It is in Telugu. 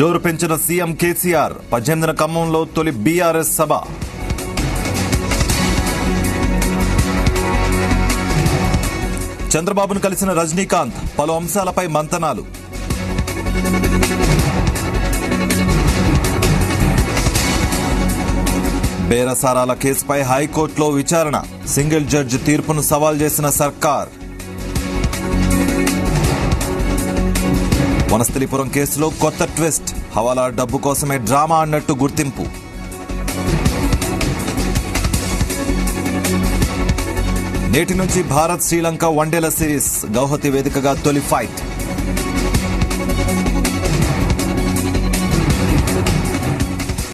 జోరు పెంచిన సీఎం కేసీఆర్ పద్దెనిమిదిన ఖమ్మంలో తొలి బీఆర్ఎస్ సభ చంద్రబాబును కలిసిన రజనీకాంత్ పలు అంశాలపై మంతనాలు బేరసారాల కేసుపై హైకోర్టులో విచారణ సింగిల్ జడ్జి తీర్పును సవాల్ చేసిన సర్కార్ వనస్థలిపురం కేసులో కొత్త ట్విస్ట్ హవాలా డబ్బు కోసమే డ్రామా అన్నట్టు గుర్తింపు నేటి నుంచి భారత్ శ్రీలంక వన్డేల సిరీస్ గౌహతి వేదికగా తొలి ఫైట్